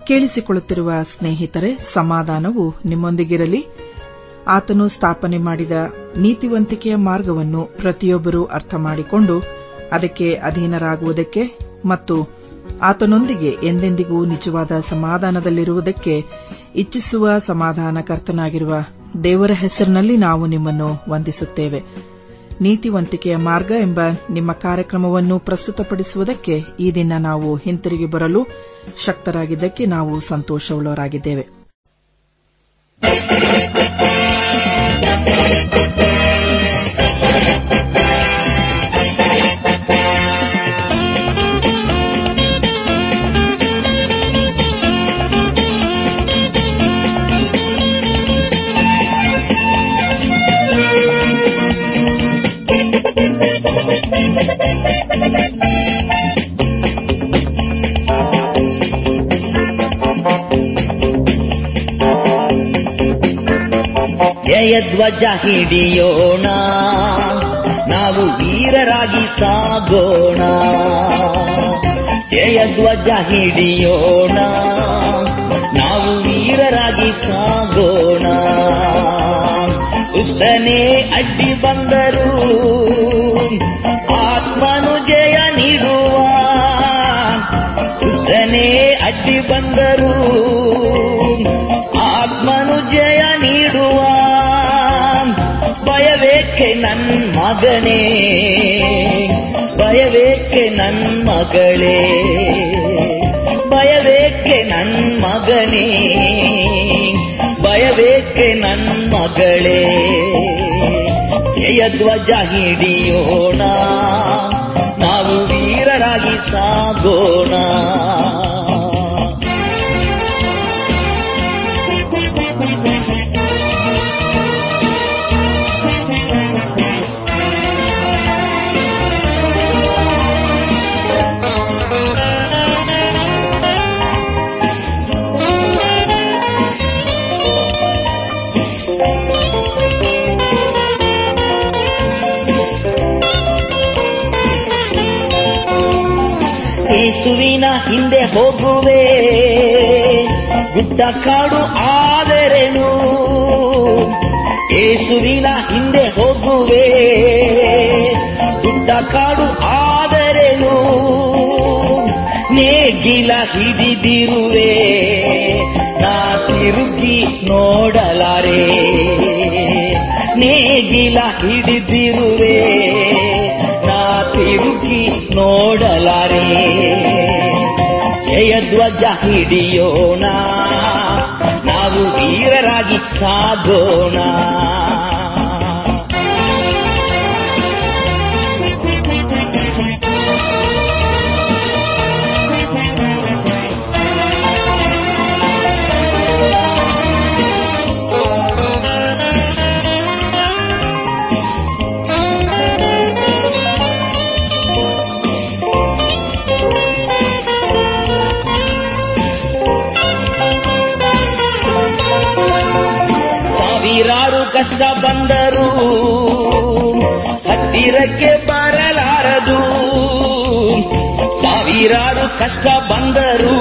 ಕೇಳಿಸಿಕೊಳ್ಳುತ್ತಿರುವ ಸ್ನೇಹಿತರೆ ಸಮಾಧಾನವು ನಿಮ್ಮೊಂದಿಗಿರಲಿ ಆತನು ಸ್ಥಾಪನೆ ಮಾಡಿದ ನೀತಿವಂತಿಕೆಯ ಮಾರ್ಗವನ್ನು ಪ್ರತಿಯೊಬ್ಬರೂ ಅರ್ಥ ಮಾಡಿಕೊಂಡು ಅದಕ್ಕೆ ಅಧೀನರಾಗುವುದಕ್ಕೆ ಮತ್ತು ಆತನೊಂದಿಗೆ ಎಂದೆಂದಿಗೂ ನಿಜವಾದ ಸಮಾಧಾನದಲ್ಲಿರುವುದಕ್ಕೆ ಇಚ್ಛಿಸುವ ಸಮಾಧಾನಕರ್ತನಾಗಿರುವ ದೇವರ ಹೆಸರಿನಲ್ಲಿ ನಾವು ನಿಮ್ಮನ್ನು ವಂದಿಸುತ್ತೇವೆ ನೀತಿವಂತಿಕೆಯ ಮಾರ್ಗ ಎಂಬ ನಿಮ್ಮ ಕಾರ್ಯಕ್ರಮವನ್ನು ಪ್ರಸ್ತುತಪಡಿಸುವುದಕ್ಕೆ ಈ ದಿನ ನಾವು ಹಿಂತಿರುಗಿ ಬರಲು ಶಕ್ತರಾಗಿದ್ದಕ್ಕೆ ನಾವು ಸಂತೋಷವುಳ್ಳವರಾಗಿದ್ದೇವೆ ಜಯಧ್ವಜ ಹಿಡಿಯೋಣ ನಾವು ವೀರರಾಗಿ ಸಾಗೋಣ ಜಯಧ್ವಜ ಹಿಡಿಯೋಣ ನಾವು ವೀರರಾಗಿ ಸಾಗೋಣ ದುಷ್ಟನೇ ಅಡ್ಡಿ ಬಂದರು ಆತ್ಮನು ಜಯ ನೀಡುವ ದುಷ್ಟನೇ ಅಡ್ಡಿ ಬಂದರು ಆತ್ಮನು ಜಯ ನೀಡುವ ಭಯವೇಕೆ ನನ್ ಮಗನೇ ಭಯವೇಕೆ ನನ್ ಮಗಳೇ ಭಯವೇಕೆ ನನ್ ಮಗನೇ ಭಯವೇಕೆ ನನ್ ಮಗಳೇ ಜಯಧ್ವಜ ಹಿಡಿಯೋಣ ನಾವು ವೀರರಾಗಿ ಸಾಗೋಣ ಯೇಸುವಿನ ಹಿಂದೆ ಹೋಗುವೆ ಗುಡ್ಡ ಕಾಡು ಆದರೆನು ಯೇಸುವಿನ ಹಿಂದೆ ಹೋಗುವೆ ಗುಡ್ಡ ಕಾಡು ಆದರೆನು ನೇಗಿಲ ಹಿಡಿದಿರುವೆ ನಾ ತಿರುಗಿ ನೋಡಲಾರೆ ನೇಗಿಲ ಹಿಡಿದಿರುವೆ ನಾ ತಿರುಗಿ ನೋಡಲಾರೆ ಜಯಧ್ವಜ ಹಿಡಿಯೋಣ ನಾವು ವೀರರಾಗಿ ಸಾಗೋಣ ಸಾವಿರಾರು ಕಷ್ಟ ಬಂದರು ಹತ್ತಿರಕ್ಕೆ ಬರಲಾರದು ಸಾವಿರಾರು ಕಷ್ಟ ಬಂದರು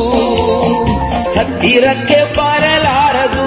ಹತ್ತಿರಕ್ಕೆ ಬರಲಾರದು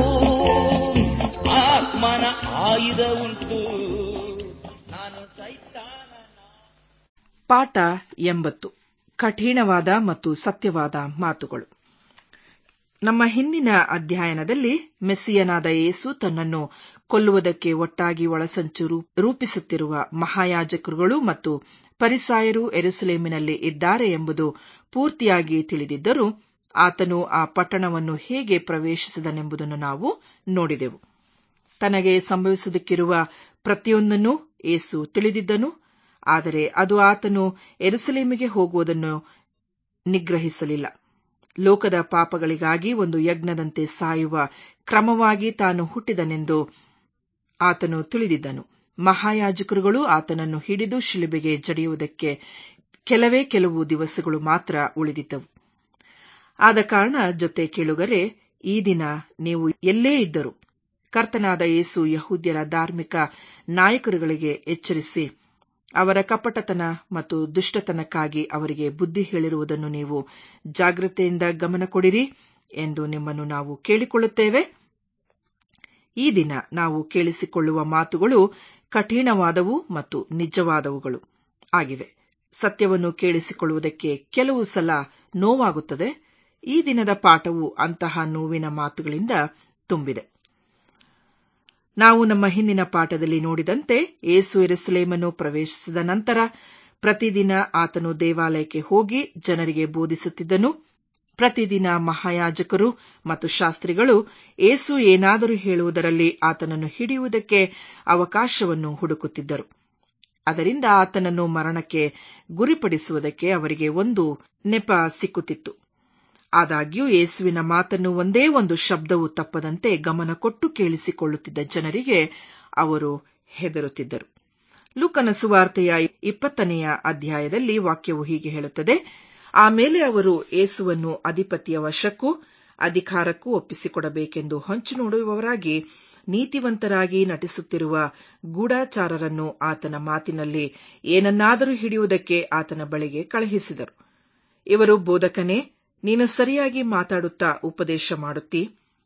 ಆತ್ಮನ ಆಯುಧ ಉಂಟು ನಾನು ಸೈತಾನನ ಪಾಠ ಎಂಬತ್ತು ಕಠಿಣವಾದ ಮತ್ತು ಸತ್ಯವಾದ ಮಾತುಗಳು ನಮ್ಮ ಹಿಂದಿನ ಅಧ್ಯಯನದಲ್ಲಿ ಮೆಸ್ಸಿಯನಾದ ಯೇಸು ತನ್ನನ್ನು ಕೊಲ್ಲುವುದಕ್ಕೆ ಒಟ್ಟಾಗಿ ಒಳಸಂಚು ರೂಪಿಸುತ್ತಿರುವ ಮಹಾಯಾಜಕರುಗಳು ಮತ್ತು ಪರಿಸಾಯರು ಎರುಸಲೇಮಿನಲ್ಲಿ ಇದ್ದಾರೆ ಎಂಬುದು ಪೂರ್ತಿಯಾಗಿ ತಿಳಿದಿದ್ದರೂ ಆತನು ಆ ಪಟ್ಟಣವನ್ನು ಹೇಗೆ ಪ್ರವೇಶಿಸಿದನೆಂಬುದನ್ನು ನಾವು ನೋಡಿದೆವು ತನಗೆ ಸಂಭವಿಸುವುದಕ್ಕಿರುವ ಪ್ರತಿಯೊಂದನ್ನೂ ಏಸು ತಿಳಿದಿದ್ದನು ಆದರೆ ಅದು ಆತನು ಎರುಸಲೇಮಿಗೆ ಹೋಗುವುದನ್ನು ನಿಗ್ರಹಿಸಲಿಲ್ಲ ಲೋಕದ ಪಾಪಗಳಿಗಾಗಿ ಒಂದು ಯಜ್ಞದಂತೆ ಸಾಯುವ ಕ್ರಮವಾಗಿ ತಾನು ಹುಟ್ಟಿದನೆಂದು ಆತನು ತಿಳಿದಿದ್ದನು ಮಹಾಯಾಜಕರುಗಳು ಆತನನ್ನು ಹಿಡಿದು ಶಿಲುಬೆಗೆ ಜಡಿಯುವುದಕ್ಕೆ ಕೆಲವೇ ಕೆಲವು ದಿವಸಗಳು ಮಾತ್ರ ಉಳಿದಿದ್ದವು ಆದ ಕಾರಣ ಜೊತೆ ಕೇಳುಗರೆ ಈ ದಿನ ನೀವು ಎಲ್ಲೇ ಇದ್ದರೂ ಕರ್ತನಾದ ಯೇಸು ಯಹೂದ್ಯರ ಧಾರ್ಮಿಕ ನಾಯಕರುಗಳಿಗೆ ಎಚ್ಚರಿಸಿ ಅವರ ಕಪಟತನ ಮತ್ತು ದುಷ್ಟತನಕ್ಕಾಗಿ ಅವರಿಗೆ ಬುದ್ಧಿ ಹೇಳಿರುವುದನ್ನು ನೀವು ಜಾಗ್ರತೆಯಿಂದ ಗಮನ ಕೊಡಿರಿ ಎಂದು ನಿಮ್ಮನ್ನು ನಾವು ಕೇಳಿಕೊಳ್ಳುತ್ತೇವೆ ಈ ದಿನ ನಾವು ಕೇಳಿಸಿಕೊಳ್ಳುವ ಮಾತುಗಳು ಕಠಿಣವಾದವು ಮತ್ತು ನಿಜವಾದವುಗಳು ಆಗಿವೆ ಸತ್ಯವನ್ನು ಕೇಳಿಸಿಕೊಳ್ಳುವುದಕ್ಕೆ ಕೆಲವು ಸಲ ನೋವಾಗುತ್ತದೆ ಈ ದಿನದ ಪಾಠವು ಅಂತಹ ನೋವಿನ ಮಾತುಗಳಿಂದ ತುಂಬಿದೆ ನಾವು ನಮ್ಮ ಹಿಂದಿನ ಪಾಠದಲ್ಲಿ ನೋಡಿದಂತೆ ಏಸು ಎರುಸಲೇಮನ್ನು ಪ್ರವೇಶಿಸಿದ ನಂತರ ಪ್ರತಿದಿನ ಆತನು ದೇವಾಲಯಕ್ಕೆ ಹೋಗಿ ಜನರಿಗೆ ಬೋಧಿಸುತ್ತಿದ್ದನು ಪ್ರತಿದಿನ ಮಹಾಯಾಜಕರು ಮತ್ತು ಶಾಸ್ತ್ರಿಗಳು ಏಸು ಏನಾದರೂ ಹೇಳುವುದರಲ್ಲಿ ಆತನನ್ನು ಹಿಡಿಯುವುದಕ್ಕೆ ಅವಕಾಶವನ್ನು ಹುಡುಕುತ್ತಿದ್ದರು ಅದರಿಂದ ಆತನನ್ನು ಮರಣಕ್ಕೆ ಗುರಿಪಡಿಸುವುದಕ್ಕೆ ಅವರಿಗೆ ಒಂದು ನೆಪ ಸಿಕ್ಕುತ್ತಿತ್ತು ಆದಾಗ್ಯೂ ಯೇಸುವಿನ ಮಾತನ್ನು ಒಂದೇ ಒಂದು ಶಬ್ದವು ತಪ್ಪದಂತೆ ಗಮನ ಕೊಟ್ಟು ಕೇಳಿಸಿಕೊಳ್ಳುತ್ತಿದ್ದ ಜನರಿಗೆ ಅವರು ಹೆದರುತ್ತಿದ್ದರು ಲೂಕನ ಸುವಾರ್ತೆಯ ಇಪ್ಪತ್ತನೆಯ ಅಧ್ಯಾಯದಲ್ಲಿ ವಾಕ್ಯವು ಹೀಗೆ ಹೇಳುತ್ತದೆ ಆಮೇಲೆ ಅವರು ಯೇಸುವನ್ನು ಅಧಿಪತಿಯ ವಶಕ್ಕೂ ಅಧಿಕಾರಕ್ಕೂ ಒಪ್ಪಿಸಿಕೊಡಬೇಕೆಂದು ಹೊಂಚು ನೋಡುವವರಾಗಿ ನೀತಿವಂತರಾಗಿ ನಟಿಸುತ್ತಿರುವ ಗೂಢಾಚಾರರನ್ನು ಆತನ ಮಾತಿನಲ್ಲಿ ಏನನ್ನಾದರೂ ಹಿಡಿಯುವುದಕ್ಕೆ ಆತನ ಬಳಿಗೆ ಕಳುಹಿಸಿದರು ಇವರು ಬೋಧಕನೇ ನೀನು ಸರಿಯಾಗಿ ಮಾತಾಡುತ್ತಾ ಉಪದೇಶ ಮಾಡುತ್ತಿ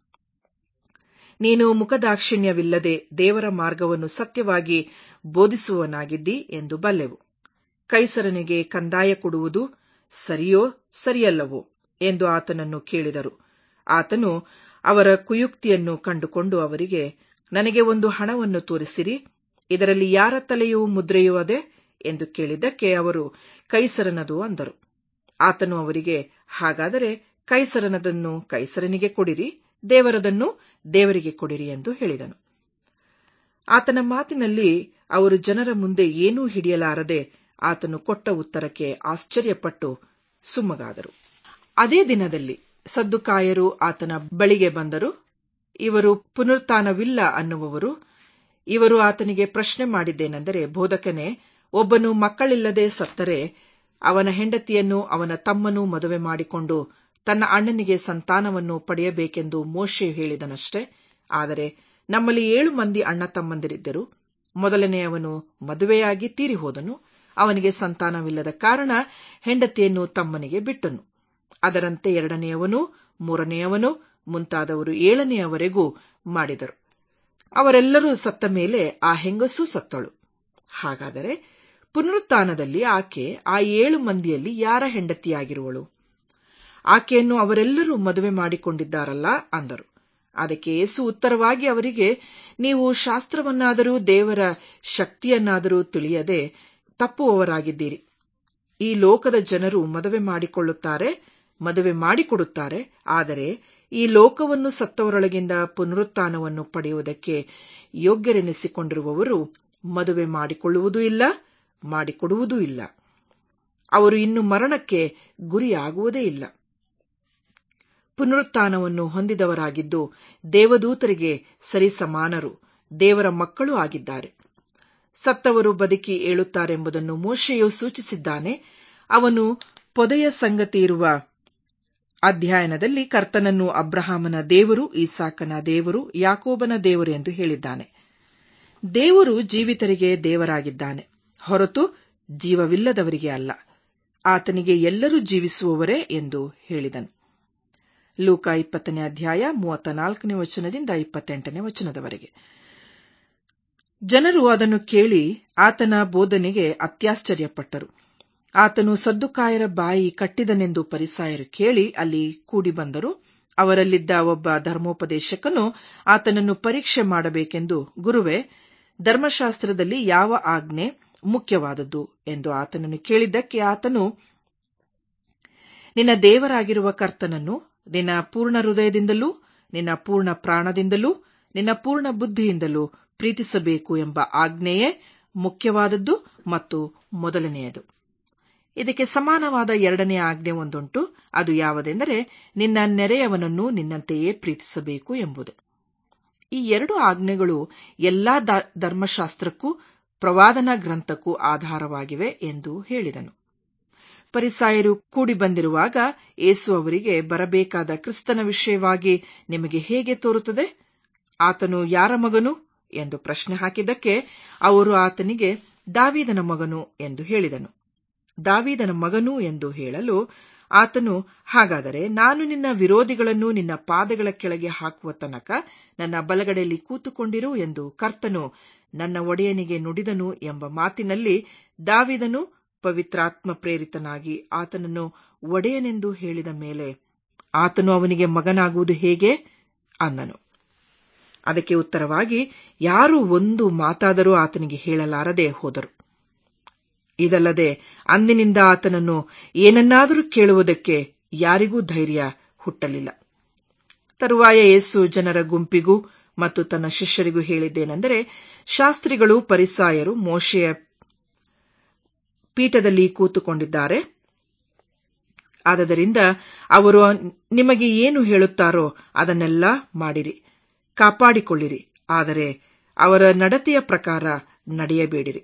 ನೀನು ಮುಖದಾಕ್ಷಿಣ್ಯವಿಲ್ಲದೆ ದೇವರ ಮಾರ್ಗವನ್ನು ಸತ್ಯವಾಗಿ ಬೋಧಿಸುವವನಾಗಿದ್ದಿ ಎಂದು ಬಲ್ಲೆವು ಕೈಸರನಿಗೆ ಕಂದಾಯ ಕೊಡುವುದು ಸರಿಯೋ ಸರಿಯಲ್ಲವೋ ಎಂದು ಆತನನ್ನು ಕೇಳಿದರು ಆತನು ಅವರ ಕುಯುಕ್ತಿಯನ್ನು ಕಂಡುಕೊಂಡು ಅವರಿಗೆ ನನಗೆ ಒಂದು ಹಣವನ್ನು ತೋರಿಸಿರಿ ಇದರಲ್ಲಿ ಯಾರ ತಲೆಯೂ ಮುದ್ರೆಯೂ ಅದೆ ಎಂದು ಕೇಳಿದ್ದಕ್ಕೆ ಅವರು ಕೈಸರನದು ಅಂದರು ಆತನು ಅವರಿಗೆ ಹಾಗಾದರೆ ಕೈಸರನದನ್ನು ಕೈಸರನಿಗೆ ಕೊಡಿರಿ ದೇವರದನ್ನು ದೇವರಿಗೆ ಕೊಡಿರಿ ಎಂದು ಹೇಳಿದನು ಆತನ ಮಾತಿನಲ್ಲಿ ಅವರು ಜನರ ಮುಂದೆ ಏನೂ ಹಿಡಿಯಲಾರದೆ ಆತನು ಕೊಟ್ಟ ಉತ್ತರಕ್ಕೆ ಆಶ್ಚರ್ಯಪಟ್ಟು ಸುಮ್ಮಗಾದರು ಅದೇ ದಿನದಲ್ಲಿ ಸದ್ದುಕಾಯರು ಆತನ ಬಳಿಗೆ ಬಂದರು ಇವರು ಪುನರುತ್ಥಾನವಿಲ್ಲ ಅನ್ನುವವರು ಇವರು ಆತನಿಗೆ ಪ್ರಶ್ನೆ ಮಾಡಿದ್ದೇನೆಂದರೆ ಬೋಧಕನೇ ಒಬ್ಬನು ಮಕ್ಕಳಿಲ್ಲದೆ ಸತ್ತರೆ ಅವನ ಹೆಂಡತಿಯನ್ನು ಅವನ ತಮ್ಮನು ಮದುವೆ ಮಾಡಿಕೊಂಡು ತನ್ನ ಅಣ್ಣನಿಗೆ ಸಂತಾನವನ್ನು ಪಡೆಯಬೇಕೆಂದು ಮೋಶೆಯು ಹೇಳಿದನಷ್ಟೇ ಆದರೆ ನಮ್ಮಲ್ಲಿ ಏಳು ಮಂದಿ ಅಣ್ಣ ತಮ್ಮಂದಿರಿದ್ದರು ಮೊದಲನೆಯವನು ಮದುವೆಯಾಗಿ ತೀರಿ ಹೋದನು ಅವನಿಗೆ ಸಂತಾನವಿಲ್ಲದ ಕಾರಣ ಹೆಂಡತಿಯನ್ನು ತಮ್ಮನಿಗೆ ಬಿಟ್ಟನು ಅದರಂತೆ ಎರಡನೆಯವನು ಮೂರನೆಯವನು ಮುಂತಾದವರು ಏಳನೆಯವರೆಗೂ ಮಾಡಿದರು ಅವರೆಲ್ಲರೂ ಸತ್ತ ಮೇಲೆ ಆ ಹೆಂಗಸೂ ಸತ್ತಳು ಹಾಗಾದರೆ ಪುನರುತ್ಥಾನದಲ್ಲಿ ಆಕೆ ಆ ಏಳು ಮಂದಿಯಲ್ಲಿ ಯಾರ ಹೆಂಡತಿಯಾಗಿರುವಳು ಆಕೆಯನ್ನು ಅವರೆಲ್ಲರೂ ಮದುವೆ ಮಾಡಿಕೊಂಡಿದ್ದಾರಲ್ಲ ಅಂದರು ಅದಕ್ಕೆ ಯೇಸು ಉತ್ತರವಾಗಿ ಅವರಿಗೆ ನೀವು ಶಾಸ್ತ್ರವನ್ನಾದರೂ ದೇವರ ಶಕ್ತಿಯನ್ನಾದರೂ ತಿಳಿಯದೆ ತಪ್ಪುವವರಾಗಿದ್ದೀರಿ ಈ ಲೋಕದ ಜನರು ಮದುವೆ ಮಾಡಿಕೊಳ್ಳುತ್ತಾರೆ ಮದುವೆ ಮಾಡಿಕೊಡುತ್ತಾರೆ ಆದರೆ ಈ ಲೋಕವನ್ನು ಸತ್ತವರೊಳಗಿಂದ ಪುನರುತ್ಥಾನವನ್ನು ಪಡೆಯುವುದಕ್ಕೆ ಯೋಗ್ಯರೆನಿಸಿಕೊಂಡಿರುವವರು ಮದುವೆ ಮಾಡಿಕೊಳ್ಳುವುದೂ ಇಲ್ಲ ಮಾಡಿಕೊಡುವುದೂ ಇಲ್ಲ ಅವರು ಇನ್ನು ಮರಣಕ್ಕೆ ಗುರಿಯಾಗುವುದೇ ಇಲ್ಲ ಪುನರುತ್ಥಾನವನ್ನು ಹೊಂದಿದವರಾಗಿದ್ದು ದೇವದೂತರಿಗೆ ಸರಿಸಮಾನರು ದೇವರ ಮಕ್ಕಳೂ ಆಗಿದ್ದಾರೆ ಸತ್ತವರು ಬದುಕಿ ಏಳುತ್ತಾರೆಂಬುದನ್ನು ಮೋಶೆಯು ಸೂಚಿಸಿದ್ದಾನೆ ಅವನು ಪೊದೆಯ ಸಂಗತಿ ಇರುವ ಅಧ್ಯಯನದಲ್ಲಿ ಕರ್ತನನ್ನು ಅಬ್ರಹಾಮನ ದೇವರು ಈಸಾಕನ ದೇವರು ಯಾಕೋಬನ ದೇವರು ಎಂದು ಹೇಳಿದ್ದಾನೆ ದೇವರು ಜೀವಿತರಿಗೆ ದೇವರಾಗಿದ್ದಾನೆ ಹೊರತು ಜೀವವಿಲ್ಲದವರಿಗೆ ಅಲ್ಲ ಆತನಿಗೆ ಎಲ್ಲರೂ ಜೀವಿಸುವವರೇ ಎಂದು ಹೇಳಿದನು ಲೂಕ ಇಪ್ಪತ್ತನೇ ಅಧ್ಯಾಯ ಮೂವತ್ತ ನಾಲ್ಕನೇ ವಚನದಿಂದ ಇಪ್ಪತ್ತೆಂಟನೇ ವಚನದವರೆಗೆ ಜನರು ಅದನ್ನು ಕೇಳಿ ಆತನ ಬೋಧನೆಗೆ ಅತ್ಯಾಶ್ಚರ್ಯಪಟ್ಟರು ಆತನು ಸದ್ದುಕಾಯರ ಬಾಯಿ ಕಟ್ಟಿದನೆಂದು ಪರಿಸಾಯರು ಕೇಳಿ ಅಲ್ಲಿ ಕೂಡಿ ಬಂದರು ಅವರಲ್ಲಿದ್ದ ಒಬ್ಬ ಧರ್ಮೋಪದೇಶಕನು ಆತನನ್ನು ಪರೀಕ್ಷೆ ಮಾಡಬೇಕೆಂದು ಗುರುವೆ ಧರ್ಮಶಾಸ್ತ್ರದಲ್ಲಿ ಯಾವ ಆಜ್ಞೆ ಮುಖ್ಯವಾದದ್ದು ಎಂದು ಆತನನ್ನು ಕೇಳಿದ್ದಕ್ಕೆ ಆತನು ನಿನ್ನ ದೇವರಾಗಿರುವ ಕರ್ತನನ್ನು ನಿನ್ನ ಪೂರ್ಣ ಹೃದಯದಿಂದಲೂ ನಿನ್ನ ಪೂರ್ಣ ಪ್ರಾಣದಿಂದಲೂ ನಿನ್ನ ಪೂರ್ಣ ಬುದ್ಧಿಯಿಂದಲೂ ಪ್ರೀತಿಸಬೇಕು ಎಂಬ ಆಜ್ಞೆಯೇ ಮುಖ್ಯವಾದದ್ದು ಮತ್ತು ಮೊದಲನೆಯದು ಇದಕ್ಕೆ ಸಮಾನವಾದ ಎರಡನೇ ಆಜ್ಞೆ ಒಂದುಂಟು ಅದು ಯಾವುದೆಂದರೆ ನಿನ್ನ ನೆರೆಯವನನ್ನು ನಿನ್ನಂತೆಯೇ ಪ್ರೀತಿಸಬೇಕು ಎಂಬುದು ಈ ಎರಡು ಆಜ್ಞೆಗಳು ಎಲ್ಲಾ ಧರ್ಮಶಾಸ್ತ್ರಕ್ಕೂ ಪ್ರವಾದನಾ ಗ್ರಂಥಕ್ಕೂ ಆಧಾರವಾಗಿವೆ ಎಂದು ಹೇಳಿದನು ಪರಿಸಾಯರು ಕೂಡಿ ಬಂದಿರುವಾಗ ಏಸು ಅವರಿಗೆ ಬರಬೇಕಾದ ಕ್ರಿಸ್ತನ ವಿಷಯವಾಗಿ ನಿಮಗೆ ಹೇಗೆ ತೋರುತ್ತದೆ ಆತನು ಯಾರ ಮಗನು ಎಂದು ಪ್ರಶ್ನೆ ಹಾಕಿದ್ದಕ್ಕೆ ಅವರು ಆತನಿಗೆ ದಾವೀದನ ಮಗನು ಎಂದು ಹೇಳಿದನು ದಾವೀದನ ಮಗನು ಎಂದು ಹೇಳಲು ಆತನು ಹಾಗಾದರೆ ನಾನು ನಿನ್ನ ವಿರೋಧಿಗಳನ್ನು ನಿನ್ನ ಪಾದಗಳ ಕೆಳಗೆ ಹಾಕುವ ತನಕ ನನ್ನ ಬಲಗಡೆಯಲ್ಲಿ ಕೂತುಕೊಂಡಿರು ಎಂದು ಕರ್ತನು ನನ್ನ ಒಡೆಯನಿಗೆ ನುಡಿದನು ಎಂಬ ಮಾತಿನಲ್ಲಿ ದಾವಿದನು ಪವಿತ್ರಾತ್ಮ ಪ್ರೇರಿತನಾಗಿ ಆತನನ್ನು ಒಡೆಯನೆಂದು ಹೇಳಿದ ಮೇಲೆ ಆತನು ಅವನಿಗೆ ಮಗನಾಗುವುದು ಹೇಗೆ ಅಂದನು ಅದಕ್ಕೆ ಉತ್ತರವಾಗಿ ಯಾರು ಒಂದು ಮಾತಾದರೂ ಆತನಿಗೆ ಹೇಳಲಾರದೆ ಹೋದರು ಇದಲ್ಲದೆ ಅಂದಿನಿಂದ ಆತನನ್ನು ಏನನ್ನಾದರೂ ಕೇಳುವುದಕ್ಕೆ ಯಾರಿಗೂ ಧೈರ್ಯ ಹುಟ್ಟಲಿಲ್ಲ ತರುವಾಯ ಯೇಸು ಜನರ ಗುಂಪಿಗೂ ಮತ್ತು ತನ್ನ ಶಿಷ್ಯರಿಗೂ ಹೇಳಿದ್ದೇನೆಂದರೆ ಶಾಸ್ತ್ರಿಗಳು ಪರಿಸಾಯರು ಮೋಶೆಯ ಪೀಠದಲ್ಲಿ ಕೂತುಕೊಂಡಿದ್ದಾರೆ ಆದದರಿಂದ ಅವರು ನಿಮಗೆ ಏನು ಹೇಳುತ್ತಾರೋ ಅದನ್ನೆಲ್ಲ ಮಾಡಿರಿ ಕಾಪಾಡಿಕೊಳ್ಳಿರಿ ಆದರೆ ಅವರ ನಡತೆಯ ಪ್ರಕಾರ ನಡೆಯಬೇಡಿರಿ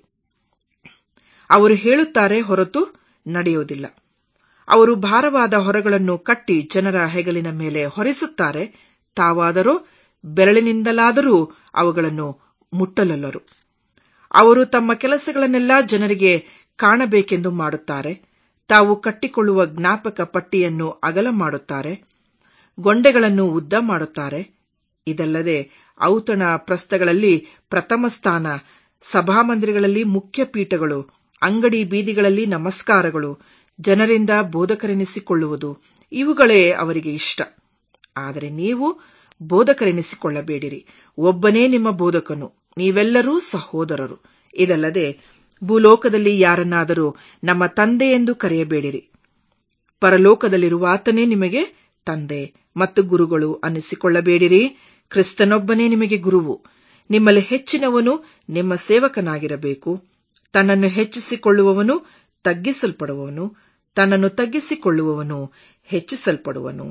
ಅವರು ಹೇಳುತ್ತಾರೆ ಹೊರತು ನಡೆಯುವುದಿಲ್ಲ ಅವರು ಭಾರವಾದ ಹೊರಗಳನ್ನು ಕಟ್ಟಿ ಜನರ ಹೆಗಲಿನ ಮೇಲೆ ಹೊರಿಸುತ್ತಾರೆ ತಾವಾದರೋ ಬೆರಳಿನಿಂದಲಾದರೂ ಅವುಗಳನ್ನು ಮುಟ್ಟಲಲ್ಲರು ಅವರು ತಮ್ಮ ಕೆಲಸಗಳನ್ನೆಲ್ಲ ಜನರಿಗೆ ಕಾಣಬೇಕೆಂದು ಮಾಡುತ್ತಾರೆ ತಾವು ಕಟ್ಟಿಕೊಳ್ಳುವ ಜ್ಞಾಪಕ ಪಟ್ಟಿಯನ್ನು ಅಗಲ ಮಾಡುತ್ತಾರೆ ಗೊಂಡೆಗಳನ್ನು ಉದ್ದ ಮಾಡುತ್ತಾರೆ ಇದಲ್ಲದೆ ಔತಣ ಪ್ರಸ್ಥಗಳಲ್ಲಿ ಪ್ರಥಮ ಸ್ಥಾನ ಸಭಾಮಂದಿರಗಳಲ್ಲಿ ಮುಖ್ಯ ಪೀಠಗಳು ಅಂಗಡಿ ಬೀದಿಗಳಲ್ಲಿ ನಮಸ್ಕಾರಗಳು ಜನರಿಂದ ಬೋಧಕರೆನಿಸಿಕೊಳ್ಳುವುದು ಇವುಗಳೇ ಅವರಿಗೆ ಇಷ್ಟ ಆದರೆ ನೀವು ಬೋಧಕರೆನಿಸಿಕೊಳ್ಳಬೇಡಿರಿ ಒಬ್ಬನೇ ನಿಮ್ಮ ಬೋಧಕನು ನೀವೆಲ್ಲರೂ ಸಹೋದರರು ಇದಲ್ಲದೆ ಭೂಲೋಕದಲ್ಲಿ ಯಾರನ್ನಾದರೂ ನಮ್ಮ ತಂದೆ ಎಂದು ಕರೆಯಬೇಡಿರಿ ಪರಲೋಕದಲ್ಲಿರುವಾತನೇ ನಿಮಗೆ ತಂದೆ ಮತ್ತು ಗುರುಗಳು ಅನ್ನಿಸಿಕೊಳ್ಳಬೇಡಿರಿ ಕ್ರಿಸ್ತನೊಬ್ಬನೇ ನಿಮಗೆ ಗುರುವು ನಿಮ್ಮಲ್ಲಿ ಹೆಚ್ಚಿನವನು ನಿಮ್ಮ ಸೇವಕನಾಗಿರಬೇಕು ತನ್ನನ್ನು ಹೆಚ್ಚಿಸಿಕೊಳ್ಳುವವನು ತಗ್ಗಿಸಲ್ಪಡುವವನು ತನ್ನನ್ನು ತಗ್ಗಿಸಿಕೊಳ್ಳುವವನು ಹೆಚ್ಚಿಸಲ್ಪಡುವನು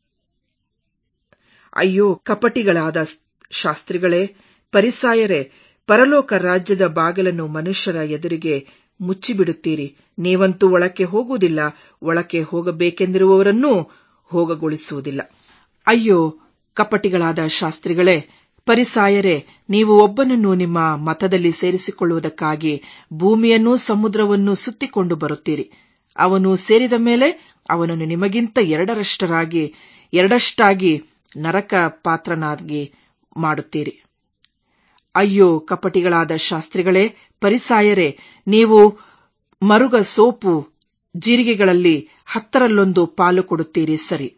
ಅಯ್ಯೋ ಕಪಟಿಗಳಾದ ಶಾಸ್ತ್ರಿಗಳೇ ಪರಿಸಾಯರೇ ಪರಲೋಕ ರಾಜ್ಯದ ಬಾಗಿಲನ್ನು ಮನುಷ್ಯರ ಎದುರಿಗೆ ಮುಚ್ಚಿಬಿಡುತ್ತೀರಿ ನೀವಂತೂ ಒಳಕ್ಕೆ ಹೋಗುವುದಿಲ್ಲ ಒಳಕ್ಕೆ ಹೋಗಬೇಕೆಂದಿರುವವರನ್ನೂ ಹೋಗಗೊಳಿಸುವುದಿಲ್ಲ ಅಯ್ಯೋ ಕಪಟಿಗಳಾದ ಶಾಸ್ತ್ರಿಗಳೇ ಪರಿಸಾಯರೇ ನೀವು ಒಬ್ಬನನ್ನು ನಿಮ್ಮ ಮತದಲ್ಲಿ ಸೇರಿಸಿಕೊಳ್ಳುವುದಕ್ಕಾಗಿ ಭೂಮಿಯನ್ನೂ ಸಮುದ್ರವನ್ನೂ ಸುತ್ತಿಕೊಂಡು ಬರುತ್ತೀರಿ ಅವನು ಸೇರಿದ ಮೇಲೆ ಅವನನ್ನು ನಿಮಗಿಂತ ಎರಡರಷ್ಟರಾಗಿ ಎರಡಷ್ಟಾಗಿ ನರಕ ಪಾತ್ರನಾಗಿ ಮಾಡುತ್ತೀರಿ ಅಯ್ಯೋ ಕಪಟಿಗಳಾದ ಶಾಸ್ತ್ರಿಗಳೇ ಪರಿಸಾಯರೇ ನೀವು ಮರುಗ ಸೋಪು ಜೀರಿಗೆಗಳಲ್ಲಿ ಹತ್ತರಲ್ಲೊಂದು ಪಾಲು ಕೊಡುತ್ತೀರಿ ಸರಿ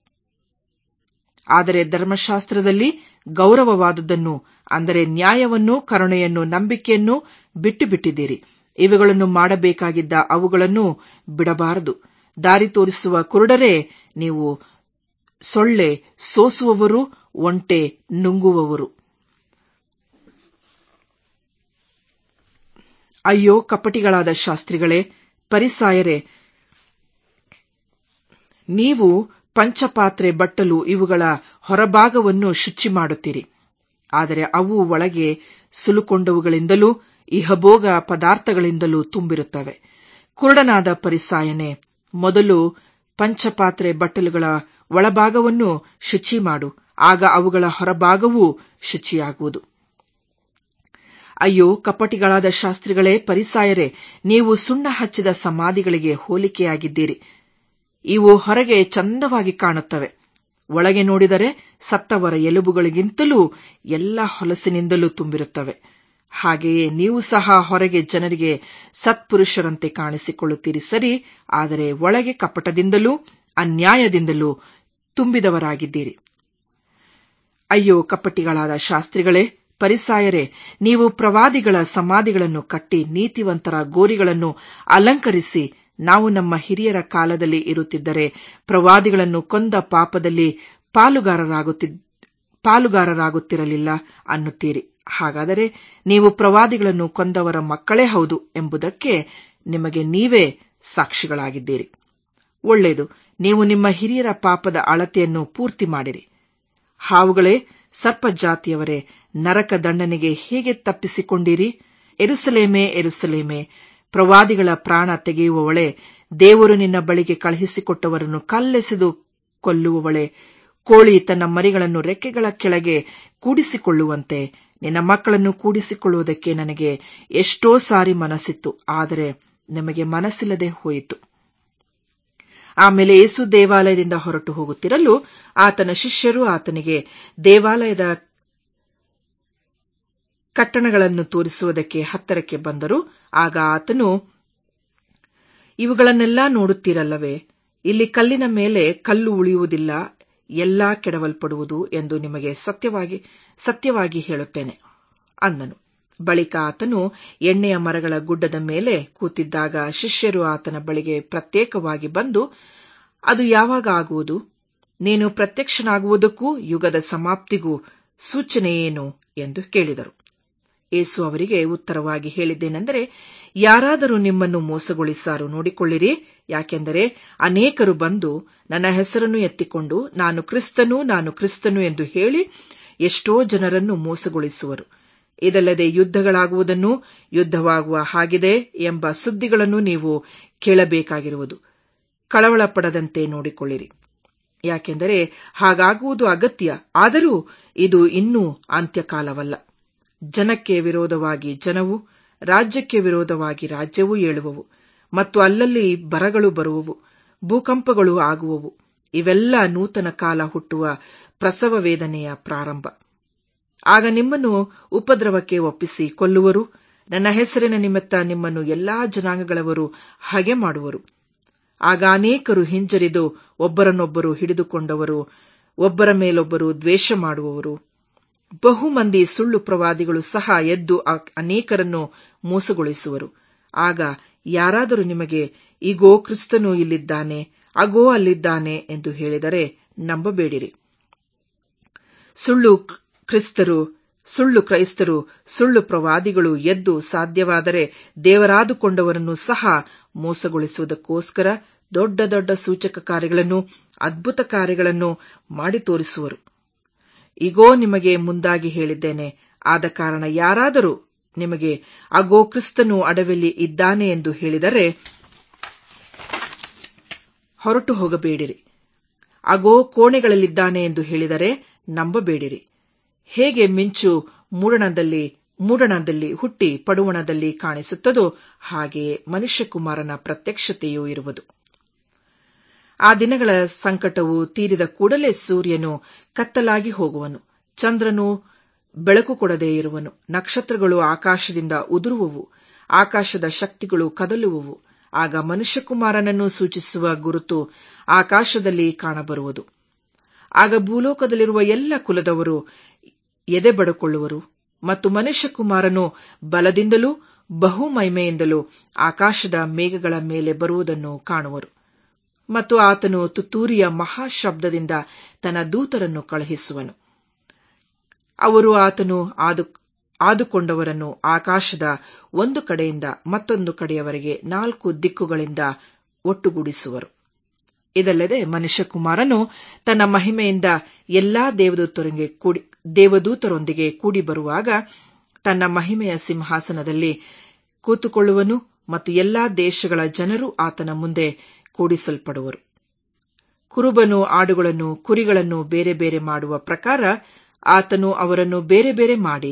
ಆದರೆ ಧರ್ಮಶಾಸ್ತ್ರದಲ್ಲಿ ಗೌರವವಾದದ್ದನ್ನು ಅಂದರೆ ನ್ಯಾಯವನ್ನು ಕರುಣೆಯನ್ನು ನಂಬಿಕೆಯನ್ನು ಬಿಟ್ಟು ಬಿಟ್ಟಿದ್ದೀರಿ ಇವುಗಳನ್ನು ಮಾಡಬೇಕಾಗಿದ್ದ ಅವುಗಳನ್ನು ಬಿಡಬಾರದು ದಾರಿ ತೋರಿಸುವ ಕುರುಡರೇ ನೀವು ಸೊಳ್ಳೆ ಸೋಸುವವರು ಒಂಟೆ ನುಂಗುವವರು ಅಯ್ಯೋ ಕಪಟಿಗಳಾದ ಶಾಸ್ತ್ರಿಗಳೇ ಪರಿಸಾಯರೇ ನೀವು ಪಂಚಪಾತ್ರೆ ಬಟ್ಟಲು ಇವುಗಳ ಹೊರಭಾಗವನ್ನು ಶುಚಿ ಮಾಡುತ್ತೀರಿ ಆದರೆ ಅವು ಒಳಗೆ ಸುಲುಕೊಂಡವುಗಳಿಂದಲೂ ಇಹಭೋಗ ಪದಾರ್ಥಗಳಿಂದಲೂ ತುಂಬಿರುತ್ತವೆ ಕುರುಡನಾದ ಪರಿಸಾಯನೆ ಮೊದಲು ಪಂಚಪಾತ್ರೆ ಬಟ್ಟಲುಗಳ ಒಳಭಾಗವನ್ನು ಶುಚಿ ಮಾಡು ಆಗ ಅವುಗಳ ಹೊರಭಾಗವೂ ಶುಚಿಯಾಗುವುದು ಅಯ್ಯೋ ಕಪಟಿಗಳಾದ ಶಾಸ್ತ್ರಿಗಳೇ ಪರಿಸಾಯರೇ ನೀವು ಸುಣ್ಣ ಹಚ್ಚಿದ ಸಮಾಧಿಗಳಿಗೆ ಹೋಲಿಕೆಯಾಗಿದ್ದೀರಿ ಇವು ಹೊರಗೆ ಚಂದವಾಗಿ ಕಾಣುತ್ತವೆ ಒಳಗೆ ನೋಡಿದರೆ ಸತ್ತವರ ಎಲುಬುಗಳಿಗಿಂತಲೂ ಎಲ್ಲ ಹೊಲಸಿನಿಂದಲೂ ತುಂಬಿರುತ್ತವೆ ಹಾಗೆಯೇ ನೀವು ಸಹ ಹೊರಗೆ ಜನರಿಗೆ ಸತ್ಪುರುಷರಂತೆ ಕಾಣಿಸಿಕೊಳ್ಳುತ್ತೀರಿ ಸರಿ ಆದರೆ ಒಳಗೆ ಕಪಟದಿಂದಲೂ ಅನ್ಯಾಯದಿಂದಲೂ ತುಂಬಿದವರಾಗಿದ್ದೀರಿ ಅಯ್ಯೋ ಕಪಟಿಗಳಾದ ಶಾಸ್ತ್ರಿಗಳೇ ಪರಿಸಾಯರೇ ನೀವು ಪ್ರವಾದಿಗಳ ಸಮಾಧಿಗಳನ್ನು ಕಟ್ಟಿ ನೀತಿವಂತರ ಗೋರಿಗಳನ್ನು ಅಲಂಕರಿಸಿ ನಾವು ನಮ್ಮ ಹಿರಿಯರ ಕಾಲದಲ್ಲಿ ಇರುತ್ತಿದ್ದರೆ ಪ್ರವಾದಿಗಳನ್ನು ಕೊಂದ ಪಾಪದಲ್ಲಿ ಪಾಲುಗಾರರಾಗುತ್ತಿ ಪಾಲುಗಾರರಾಗುತ್ತಿರಲಿಲ್ಲ ಅನ್ನುತ್ತೀರಿ ಹಾಗಾದರೆ ನೀವು ಪ್ರವಾದಿಗಳನ್ನು ಕೊಂದವರ ಮಕ್ಕಳೇ ಹೌದು ಎಂಬುದಕ್ಕೆ ನಿಮಗೆ ನೀವೇ ಸಾಕ್ಷಿಗಳಾಗಿದ್ದೀರಿ ಒಳ್ಳೆಯದು ನೀವು ನಿಮ್ಮ ಹಿರಿಯರ ಪಾಪದ ಅಳತೆಯನ್ನು ಪೂರ್ತಿ ಮಾಡಿರಿ ಹಾವುಗಳೇ ಸರ್ಪ ಜಾತಿಯವರೇ ನರಕ ದಂಡನೆಗೆ ಹೇಗೆ ತಪ್ಪಿಸಿಕೊಂಡಿರಿ ಎರುಸಲೇಮೇ ಎರುಸಲೇಮೇ ಪ್ರವಾದಿಗಳ ಪ್ರಾಣ ತೆಗೆಯುವವಳೆ ದೇವರು ನಿನ್ನ ಬಳಿಗೆ ಕಳುಹಿಸಿಕೊಟ್ಟವರನ್ನು ಕಲ್ಲೆಸೆದು ಕೊಲ್ಲುವವಳೆ ಕೋಳಿ ತನ್ನ ಮರಿಗಳನ್ನು ರೆಕ್ಕೆಗಳ ಕೆಳಗೆ ಕೂಡಿಸಿಕೊಳ್ಳುವಂತೆ ನಿನ್ನ ಮಕ್ಕಳನ್ನು ಕೂಡಿಸಿಕೊಳ್ಳುವುದಕ್ಕೆ ನನಗೆ ಎಷ್ಟೋ ಸಾರಿ ಮನಸ್ಸಿತ್ತು ಆದರೆ ನಿಮಗೆ ಮನಸ್ಸಿಲ್ಲದೆ ಹೋಯಿತು ಆಮೇಲೆ ಯೇಸು ದೇವಾಲಯದಿಂದ ಹೊರಟು ಹೋಗುತ್ತಿರಲು ಆತನ ಶಿಷ್ಯರು ಆತನಿಗೆ ದೇವಾಲಯದ ಕಟ್ಟಣಗಳನ್ನು ತೋರಿಸುವುದಕ್ಕೆ ಹತ್ತರಕ್ಕೆ ಬಂದರು ಆಗ ಆತನು ಇವುಗಳನ್ನೆಲ್ಲ ನೋಡುತ್ತೀರಲ್ಲವೇ ಇಲ್ಲಿ ಕಲ್ಲಿನ ಮೇಲೆ ಕಲ್ಲು ಉಳಿಯುವುದಿಲ್ಲ ಎಲ್ಲಾ ಕೆಡವಲ್ಪಡುವುದು ಎಂದು ನಿಮಗೆ ಸತ್ಯವಾಗಿ ಸತ್ಯವಾಗಿ ಹೇಳುತ್ತೇನೆ ಅಂದನು ಬಳಿಕ ಆತನು ಎಣ್ಣೆಯ ಮರಗಳ ಗುಡ್ಡದ ಮೇಲೆ ಕೂತಿದ್ದಾಗ ಶಿಷ್ಯರು ಆತನ ಬಳಿಗೆ ಪ್ರತ್ಯೇಕವಾಗಿ ಬಂದು ಅದು ಯಾವಾಗ ಆಗುವುದು ನೀನು ಪ್ರತ್ಯಕ್ಷನಾಗುವುದಕ್ಕೂ ಯುಗದ ಸಮಾಪ್ತಿಗೂ ಸೂಚನೆಯೇನು ಎಂದು ಕೇಳಿದರು ಏಸು ಅವರಿಗೆ ಉತ್ತರವಾಗಿ ಹೇಳಿದ್ದೇನೆಂದರೆ ಯಾರಾದರೂ ನಿಮ್ಮನ್ನು ಮೋಸಗೊಳಿಸಾರು ನೋಡಿಕೊಳ್ಳಿರಿ ಯಾಕೆಂದರೆ ಅನೇಕರು ಬಂದು ನನ್ನ ಹೆಸರನ್ನು ಎತ್ತಿಕೊಂಡು ನಾನು ಕ್ರಿಸ್ತನು ನಾನು ಕ್ರಿಸ್ತನು ಎಂದು ಹೇಳಿ ಎಷ್ಟೋ ಜನರನ್ನು ಮೋಸಗೊಳಿಸುವರು ಇದಲ್ಲದೆ ಯುದ್ಧಗಳಾಗುವುದನ್ನು ಯುದ್ಧವಾಗುವ ಹಾಗಿದೆ ಎಂಬ ಸುದ್ದಿಗಳನ್ನು ನೀವು ಕೇಳಬೇಕಾಗಿರುವುದು ಕಳವಳ ಪಡದಂತೆ ನೋಡಿಕೊಳ್ಳಿರಿ ಯಾಕೆಂದರೆ ಹಾಗಾಗುವುದು ಅಗತ್ಯ ಆದರೂ ಇದು ಇನ್ನೂ ಅಂತ್ಯಕಾಲವಲ್ಲ ಜನಕ್ಕೆ ವಿರೋಧವಾಗಿ ಜನವು ರಾಜ್ಯಕ್ಕೆ ವಿರೋಧವಾಗಿ ರಾಜ್ಯವೂ ಏಳುವವು ಮತ್ತು ಅಲ್ಲಲ್ಲಿ ಬರಗಳು ಬರುವವು ಭೂಕಂಪಗಳು ಆಗುವವು ಇವೆಲ್ಲ ನೂತನ ಕಾಲ ಹುಟ್ಟುವ ಪ್ರಸವ ವೇದನೆಯ ಪ್ರಾರಂಭ ಆಗ ನಿಮ್ಮನ್ನು ಉಪದ್ರವಕ್ಕೆ ಒಪ್ಪಿಸಿ ಕೊಲ್ಲುವರು ನನ್ನ ಹೆಸರಿನ ನಿಮಿತ್ತ ನಿಮ್ಮನ್ನು ಎಲ್ಲಾ ಜನಾಂಗಗಳವರು ಹಗೆ ಮಾಡುವರು ಆಗ ಅನೇಕರು ಹಿಂಜರಿದು ಒಬ್ಬರನ್ನೊಬ್ಬರು ಹಿಡಿದುಕೊಂಡವರು ಒಬ್ಬರ ಮೇಲೊಬ್ಬರು ದ್ವೇಷ ಮಾಡುವವರು ಬಹು ಮಂದಿ ಸುಳ್ಳು ಪ್ರವಾದಿಗಳು ಸಹ ಎದ್ದು ಅನೇಕರನ್ನು ಮೋಸಗೊಳಿಸುವರು ಆಗ ಯಾರಾದರೂ ನಿಮಗೆ ಈಗೋ ಕ್ರಿಸ್ತನು ಇಲ್ಲಿದ್ದಾನೆ ಅಗೋ ಅಲ್ಲಿದ್ದಾನೆ ಎಂದು ಹೇಳಿದರೆ ನಂಬಬೇಡಿರಿ ಸುಳ್ಳು ಕ್ರಿಸ್ತರು ಸುಳ್ಳು ಕ್ರೈಸ್ತರು ಸುಳ್ಳು ಪ್ರವಾದಿಗಳು ಎದ್ದು ಸಾಧ್ಯವಾದರೆ ದೇವರಾದುಕೊಂಡವರನ್ನು ಸಹ ಮೋಸಗೊಳಿಸುವುದಕ್ಕೋಸ್ಕರ ದೊಡ್ಡ ದೊಡ್ಡ ಸೂಚಕ ಕಾರ್ಯಗಳನ್ನು ಅದ್ಭುತ ಕಾರ್ಯಗಳನ್ನು ಮಾಡಿ ತೋರಿಸುವರು ಈಗೋ ನಿಮಗೆ ಮುಂದಾಗಿ ಹೇಳಿದ್ದೇನೆ ಆದ ಕಾರಣ ಯಾರಾದರೂ ನಿಮಗೆ ಅಗೋ ಕ್ರಿಸ್ತನು ಅಡವಿಲಿ ಇದ್ದಾನೆ ಎಂದು ಹೇಳಿದರೆ ಹೊರಟು ಹೋಗಬೇಡಿರಿ ಅಗೋ ಕೋಣೆಗಳಲ್ಲಿದ್ದಾನೆ ಎಂದು ಹೇಳಿದರೆ ನಂಬಬೇಡಿರಿ ಹೇಗೆ ಮಿಂಚು ಮೂಡಣದಲ್ಲಿ ಮೂಡಣದಲ್ಲಿ ಹುಟ್ಟಿ ಪಡುವಣದಲ್ಲಿ ಕಾಣಿಸುತ್ತದೋ ಹಾಗೆಯೇ ಮನುಷ್ಯಕುಮಾರನ ಪ್ರತ್ಯಕ್ಷತೆಯೂ ಇರುವುದು ಆ ದಿನಗಳ ಸಂಕಟವು ತೀರಿದ ಕೂಡಲೇ ಸೂರ್ಯನು ಕತ್ತಲಾಗಿ ಹೋಗುವನು ಚಂದ್ರನು ಬೆಳಕು ಕೊಡದೇ ಇರುವನು ನಕ್ಷತ್ರಗಳು ಆಕಾಶದಿಂದ ಉದುರುವವು ಆಕಾಶದ ಶಕ್ತಿಗಳು ಕದಲುವವು ಆಗ ಮನುಷ್ಯಕುಮಾರನನ್ನು ಸೂಚಿಸುವ ಗುರುತು ಆಕಾಶದಲ್ಲಿ ಕಾಣಬರುವುದು ಆಗ ಭೂಲೋಕದಲ್ಲಿರುವ ಎಲ್ಲ ಕುಲದವರು ಎದೆ ಬಡಕೊಳ್ಳುವರು ಮತ್ತು ಮನುಷ್ಯಕುಮಾರನು ಬಲದಿಂದಲೂ ಬಹು ಮಹಿಮೆಯಿಂದಲೂ ಆಕಾಶದ ಮೇಘಗಳ ಮೇಲೆ ಬರುವುದನ್ನು ಕಾಣುವರು ಮತ್ತು ಆತನು ತುತ್ತೂರಿಯ ಮಹಾಶಬ್ದದಿಂದ ತನ್ನ ದೂತರನ್ನು ಕಳುಹಿಸುವನು ಅವರು ಆತನು ಆದು ಆದುಕೊಂಡವರನ್ನು ಆಕಾಶದ ಒಂದು ಕಡೆಯಿಂದ ಮತ್ತೊಂದು ಕಡೆಯವರೆಗೆ ನಾಲ್ಕು ದಿಕ್ಕುಗಳಿಂದ ಒಟ್ಟುಗೂಡಿಸುವರು ಇದಲ್ಲದೆ ಮನುಷ್ಯಕುಮಾರನು ತನ್ನ ಮಹಿಮೆಯಿಂದ ಎಲ್ಲಾ ದೇವದೂತರಿಗೆ ಕೂಡಿ ದೇವದೂತರೊಂದಿಗೆ ಕೂಡಿ ಬರುವಾಗ ತನ್ನ ಮಹಿಮೆಯ ಸಿಂಹಾಸನದಲ್ಲಿ ಕೂತುಕೊಳ್ಳುವನು ಮತ್ತು ಎಲ್ಲಾ ದೇಶಗಳ ಜನರು ಆತನ ಮುಂದೆ ಕೂಡಿಸಲ್ಪಡುವರು ಕುರುಬನು ಆಡುಗಳನ್ನು ಕುರಿಗಳನ್ನು ಬೇರೆ ಬೇರೆ ಮಾಡುವ ಪ್ರಕಾರ ಆತನು ಅವರನ್ನು ಬೇರೆ ಬೇರೆ ಮಾಡಿ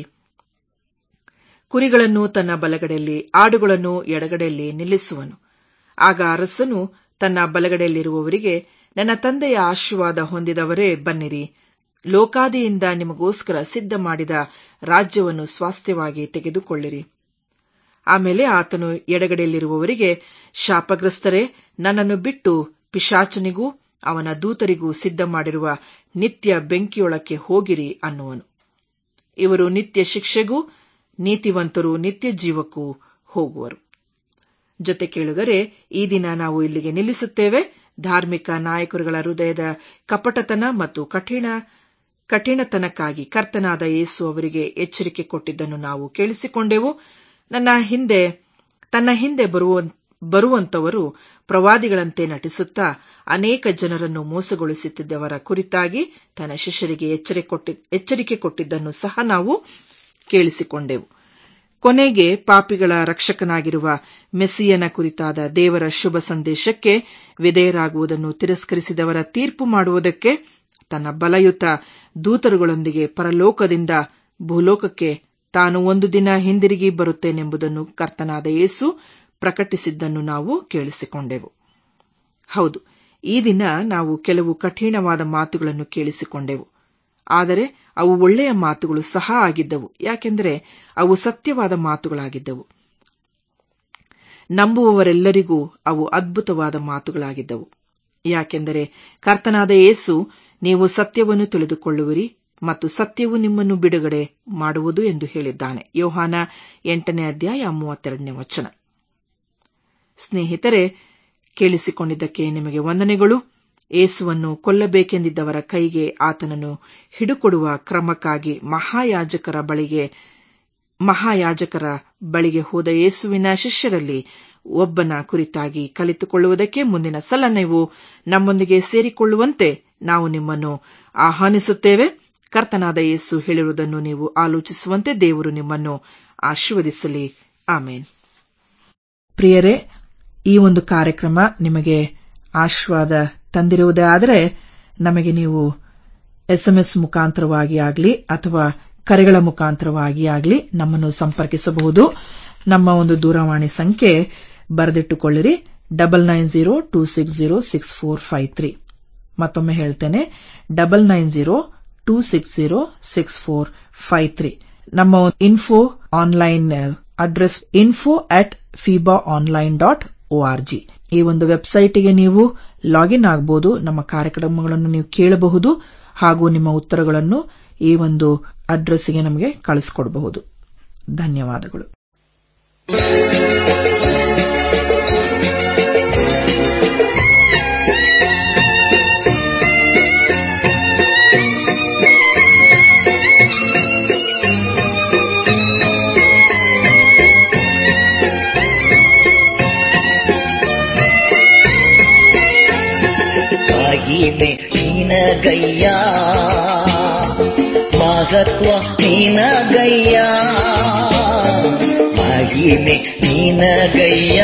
ಕುರಿಗಳನ್ನು ತನ್ನ ಬಲಗಡೆಯಲ್ಲಿ ಆಡುಗಳನ್ನು ಎಡಗಡೆಯಲ್ಲಿ ನಿಲ್ಲಿಸುವನು ಆಗ ಅರಸನು ತನ್ನ ಬಲಗಡೆಯಲ್ಲಿರುವವರಿಗೆ ನನ್ನ ತಂದೆಯ ಆಶೀರ್ವಾದ ಹೊಂದಿದವರೇ ಬನ್ನಿರಿ ಲೋಕಾದಿಯಿಂದ ನಿಮಗೋಸ್ಕರ ಸಿದ್ಧ ಮಾಡಿದ ರಾಜ್ಯವನ್ನು ಸ್ವಾಸ್ಥ್ಯವಾಗಿ ತೆಗೆದುಕೊಳ್ಳಿರಿ ಆಮೇಲೆ ಆತನು ಎಡಗಡೆಯಲ್ಲಿರುವವರಿಗೆ ಶಾಪಗ್ರಸ್ತರೇ ನನ್ನನ್ನು ಬಿಟ್ಟು ಪಿಶಾಚನಿಗೂ ಅವನ ದೂತರಿಗೂ ಸಿದ್ಧ ಮಾಡಿರುವ ನಿತ್ಯ ಬೆಂಕಿಯೊಳಕ್ಕೆ ಹೋಗಿರಿ ಅನ್ನುವನು ಇವರು ನಿತ್ಯ ಶಿಕ್ಷೆಗೂ ನೀತಿವಂತರು ನಿತ್ಯ ಜೀವಕ್ಕೂ ಹೋಗುವರು ಜೊತೆ ಕೇಳುಗರೆ ಈ ದಿನ ನಾವು ಇಲ್ಲಿಗೆ ನಿಲ್ಲಿಸುತ್ತೇವೆ ಧಾರ್ಮಿಕ ನಾಯಕರುಗಳ ಹೃದಯದ ಕಪಟತನ ಮತ್ತು ಕಠಿಣ ಕಠಿಣತನಕ್ಕಾಗಿ ಕರ್ತನಾದ ಯೇಸು ಅವರಿಗೆ ಎಚ್ಚರಿಕೆ ಕೊಟ್ಟಿದ್ದನ್ನು ನಾವು ಕೇಳಿಸಿಕೊಂಡೆವು ನನ್ನ ಹಿಂದೆ ತನ್ನ ಹಿಂದೆ ಬರುವ ಬರುವಂತವರು ಪ್ರವಾದಿಗಳಂತೆ ನಟಿಸುತ್ತಾ ಅನೇಕ ಜನರನ್ನು ಮೋಸಗೊಳಿಸುತ್ತಿದ್ದವರ ಕುರಿತಾಗಿ ತನ್ನ ಶಿಷ್ಯರಿಗೆ ಎಚ್ಚರಿಕೆ ಕೊಟ್ಟಿದ್ದನ್ನು ಸಹ ನಾವು ಕೇಳಿಸಿಕೊಂಡೆವು ಕೊನೆಗೆ ಪಾಪಿಗಳ ರಕ್ಷಕನಾಗಿರುವ ಮೆಸ್ಸಿಯನ ಕುರಿತಾದ ದೇವರ ಶುಭ ಸಂದೇಶಕ್ಕೆ ವಿಧೇಯರಾಗುವುದನ್ನು ತಿರಸ್ಕರಿಸಿದವರ ತೀರ್ಪು ಮಾಡುವುದಕ್ಕೆ ತನ್ನ ಬಲಯುತ ದೂತರುಗಳೊಂದಿಗೆ ಪರಲೋಕದಿಂದ ಭೂಲೋಕಕ್ಕೆ ತಾನು ಒಂದು ದಿನ ಹಿಂದಿರುಗಿ ಬರುತ್ತೇನೆಂಬುದನ್ನು ಕರ್ತನಾದ ಯೇಸು ಪ್ರಕಟಿಸಿದ್ದನ್ನು ನಾವು ಕೇಳಿಸಿಕೊಂಡೆವು ಹೌದು ಈ ದಿನ ನಾವು ಕೆಲವು ಕಠಿಣವಾದ ಮಾತುಗಳನ್ನು ಕೇಳಿಸಿಕೊಂಡೆವು ಆದರೆ ಅವು ಒಳ್ಳೆಯ ಮಾತುಗಳು ಸಹ ಆಗಿದ್ದವು ಯಾಕೆಂದರೆ ಅವು ಸತ್ಯವಾದ ಮಾತುಗಳಾಗಿದ್ದವು ನಂಬುವವರೆಲ್ಲರಿಗೂ ಅವು ಅದ್ಭುತವಾದ ಮಾತುಗಳಾಗಿದ್ದವು ಯಾಕೆಂದರೆ ಕರ್ತನಾದ ಯೇಸು ನೀವು ಸತ್ಯವನ್ನು ತಿಳಿದುಕೊಳ್ಳುವಿರಿ ಮತ್ತು ಸತ್ಯವು ನಿಮ್ಮನ್ನು ಬಿಡುಗಡೆ ಮಾಡುವುದು ಎಂದು ಹೇಳಿದ್ದಾನೆ ಯೋಹಾನ ಎಂಟನೇ ಅಧ್ಯಾಯ ಮೂವತ್ತೆರಡನೇ ವಚನ ಸ್ನೇಹಿತರೆ ಕೇಳಿಸಿಕೊಂಡಿದ್ದಕ್ಕೆ ನಿಮಗೆ ವಂದನೆಗಳು ಏಸುವನ್ನು ಕೊಲ್ಲಬೇಕೆಂದಿದ್ದವರ ಕೈಗೆ ಆತನನ್ನು ಹಿಡುಕೊಡುವ ಕ್ರಮಕ್ಕಾಗಿ ಮಹಾಯಾಜಕರ ಬಳಿಗೆ ಮಹಾಯಾಜಕರ ಬಳಿಗೆ ಹೋದ ಯೇಸುವಿನ ಶಿಷ್ಯರಲ್ಲಿ ಒಬ್ಬನ ಕುರಿತಾಗಿ ಕಲಿತುಕೊಳ್ಳುವುದಕ್ಕೆ ಮುಂದಿನ ಸಲ ನೀವು ನಮ್ಮೊಂದಿಗೆ ಸೇರಿಕೊಳ್ಳುವಂತೆ ನಾವು ನಿಮ್ಮನ್ನು ಆಹ್ವಾನಿಸುತ್ತೇವೆ ಕರ್ತನಾದ ಯೇಸು ಹೇಳಿರುವುದನ್ನು ನೀವು ಆಲೋಚಿಸುವಂತೆ ದೇವರು ನಿಮ್ಮನ್ನು ಆಶೀರ್ವದಿಸಲಿ ಆಮೇನ್ ಪ್ರಿಯರೇ ಈ ಒಂದು ಕಾರ್ಯಕ್ರಮ ನಿಮಗೆ ಆಶೀರ್ವಾದ ತಂದಿರುವುದೇ ಆದರೆ ನಮಗೆ ನೀವು ಎಸ್ಎಂಎಸ್ ಮುಖಾಂತರವಾಗಿ ಆಗಲಿ ಅಥವಾ ಕರೆಗಳ ಮುಖಾಂತರವಾಗಿ ಆಗಲಿ ನಮ್ಮನ್ನು ಸಂಪರ್ಕಿಸಬಹುದು ನಮ್ಮ ಒಂದು ದೂರವಾಣಿ ಸಂಖ್ಯೆ ಬರೆದಿಟ್ಟುಕೊಳ್ಳಿರಿ double nine zero two six zero six four five three ಮತ್ತೊಮ್ಮೆ ಹೇಳ್ತೇನೆ double nine zero two six zero six four five three ನಮ್ಮ info online address info at fiba online dot O R G ಈ ಒಂದು ವೆಬ್ಸೈಟ್ಗೆ ನೀವು ಲಾಗಿನ್ ಆಗಬಹುದು ನಮ್ಮ ಕಾರ್ಯಕ್ರಮಗಳನ್ನು ನೀವು ಕೇಳಬಹುದು ಹಾಗೂ ನಿಮ್ಮ ಉತ್ತರಗಳನ್ನು ಈ ಒಂದು ಅಡ್ರೆಸ್ಗೆ ನಮಗೆ ಕಳಿಸ್ಕೊಡಬಹುದು ಧನ್ಯವಾದಗಳು ಮಹಿಮೆ ನಿನಗಯ್ಯ ಮಹತ್ವ ನಿನಗಯ್ಯ ಮಹಿಮೆ ನಿನಗಯ್ಯ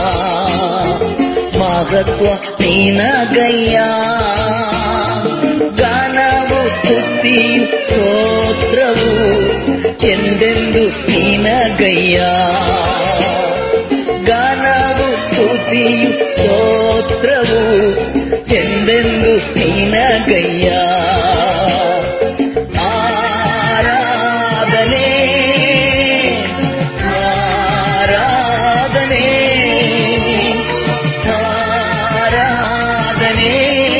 ಮಹತ್ವ ನಿನಗಯ್ಯ ಗಾನವು ಸ್ತುತಿಯು ಸ್ತೋತ್ರವು ಎಂದೆಂದು ನಿನಗಯ್ಯ ಗಾನವು ಸ್ತುತಿಯು ಸ್ತೋತ್ರವು ಎಂದೆಂದು ನಿನಗಯ್ಯ ಆರಾಧನೆ ಆರಾಧನೆ ಆರಾಧನೆ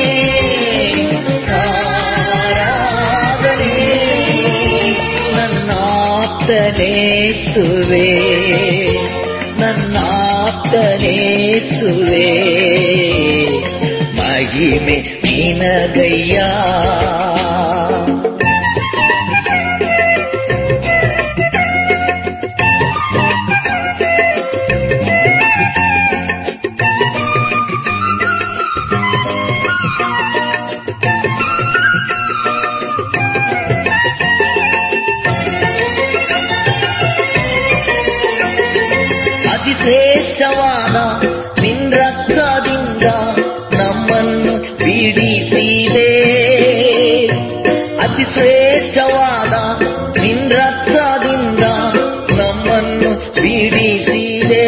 ಆರಾಧನೆ ನನ್ನಾಪ್ತನೇಸುವೆ ನನ್ನಾಪ್ತನೇಸುವೆ ಮಹಿಮೆ ನಿನಗಯ್ಯ ಅತಿಶ್ರೇಷ್ಠವಾದ ನಿನ್ ರಕ್ತದಿಂದ ನಮ್ಮನ್ನು ಬಿಡಿಸಿದೆ ಅತಿಶ್ರೇಷ್ಠವಾದ ನಿನ್ ರಕ್ತದಿಂದ ನಮ್ಮನ್ನು ಬಿಡಿಸಿದೆ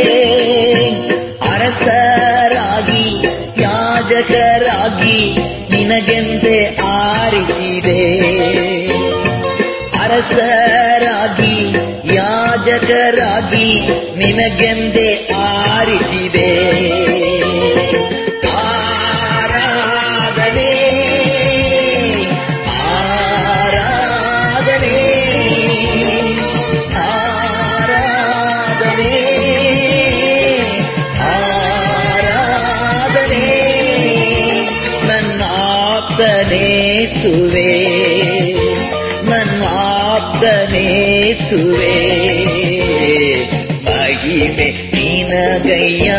ಅರಸರಾಗಿ ಯಾಜಕರಾಗಿ ನಿನಗೆಂದೇ ಆರಿಸಿದೆ ಅರಸರಾಗಿ ಯಾಜಕರಾಗಿ ನಿನಗೆಂದೇ ಆರಿಸಿದೆ ಆರಾಧನೆ ಆರಾಧನೆ ಆರಾಧನೆ ಆರಾಧನೆ ನನ್ನಾಪ್ತನೇಸುವೆ ನನ್ನಾಪ್ತನೇಸುವೆ ಮಹಿಮೆ ನಿನಗಯ್ಯ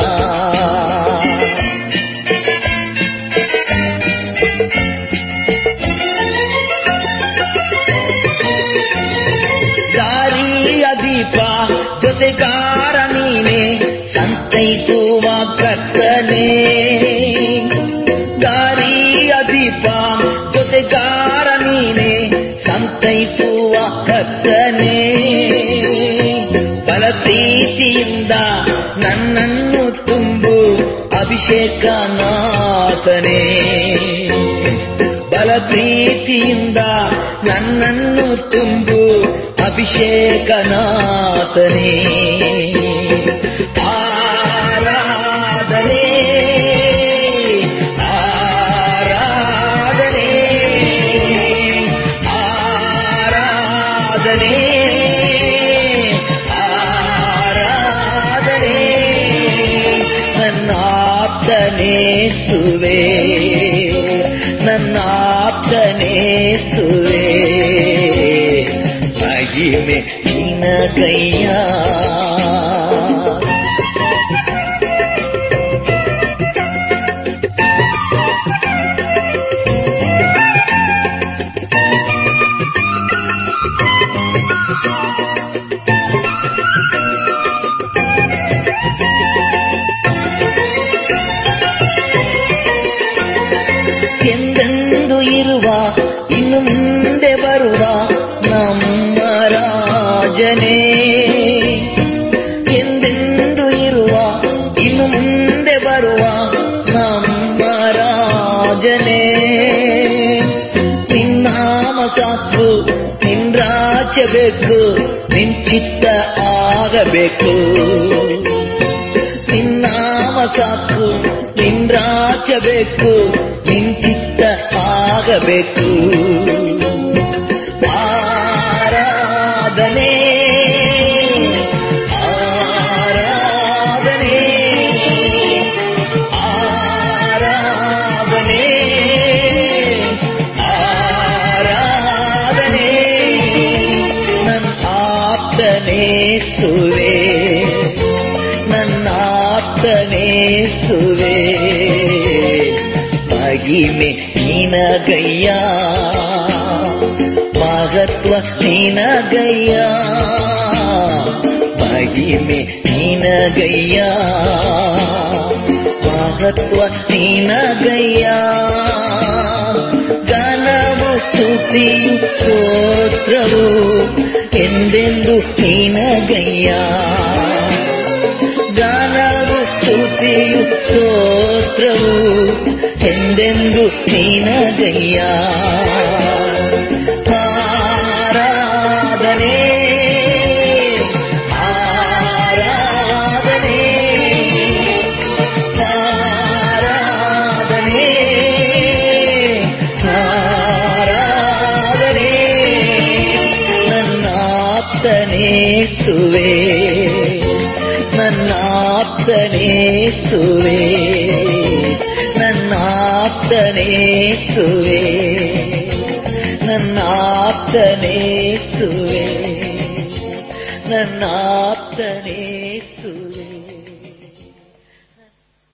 ದಾರಿಯ ದೀಪ ಜೊತೆಗಾರ ನೀನೆ ಸಂತೈಸುವ ಕರ್ತನೆ ದಾರಿಯ ದೀಪ ಜೊತೆಗಾರ ನೀನೆ ಸಂತೈಸುವ ಕರ್ತನೇ ಬಲ ಪ್ರೀತಿಯಿಂದ ನನ್ನನ್ನು ತುಂಬು ಅಭಿಷೇಕನಾಥನೇ ಬಲ ಪ್ರೀತಿಯಿಂದ ನನ್ನನ್ನು ತುಂಬು ಅಭಿಷೇಕನಾಥನೇ ಆರಾಧನೆ ಆರಾಧನೆ ಆರಾಧನೆ ಆರಾಧನೆ ನನ್ನಾಪ್ತನೇಸುವೆ ನನ್ನಾಪ್ತನೇಸುವೆ ಮಹಿಮೆ ನಿನಗಯ್ಯ ಎಂದೆಂದು ಇರುವ ಇನ್ನು ಮುಂದೆ ಬರುವ ನಮ್ಮ ರಾಜನೇ ಎಂದೆಂದು ಇರುವ ಇನ್ನು ಮುಂದೆ ಬರುವ ನಮ್ಮ ರಾಜನೇ ನಿನ್ನಾಮ ಸಾಕು ನಿನ್ ರಾಜ್ಯ ಬೇಕು ನಿನ್ ಚಿತ್ತ ಆಗಬೇಕು ನಿನ್ನಾಮ ಸಾಕು ನಿನ್ ರಾಜ್ಯ ಬೇಕು ನಿನ್ ಚಿತ್ತ ಆಗಬೇಕು ಆರಾಧನೆ ಆರಾಧನೆ ಆರಾಧನೆ ಆರಾಧನೆ ನನ್ನ ಆಪ್ತನೇಸುವೆ ನನ್ನ ಆಪ್ತನೇಸುವೆ ಮಹಿಮೆ ನಿನಗಯ್ಯ ಮಹತ್ವ ನಿನಗಯ್ಯ ಮಹಿಮೆ ನಿನಗಯ್ಯ ಮಹತ್ವ ನಿನಗಯ್ಯ ಗಾನವು ಸ್ತುತಿಯು ಸ್ತೋತ್ರವು ಎಂದೆಂದು ನಿನಗಯ್ಯ ಗಾನವು ಸ್ತುತಿಯು ಸ್ತೋತ್ರವು ಎಂದೆಂದು ನಿನಗಯ್ಯ ಆರಾಧನೆ ಆರಾಧನೆ ಆರಾಧನೆ ಆರಾಧನೆ ನನ್ನಾಪ್ತನೇಸುವೆ ನನ್ನಾಪ್ತನೇಸುವೆ ನನ್ನಾಪ್ತನೇಸುವೆ ನನ್ನಾಪ್ತನೇಸುವೆ ನನ್ನಾಪ್ತನೇ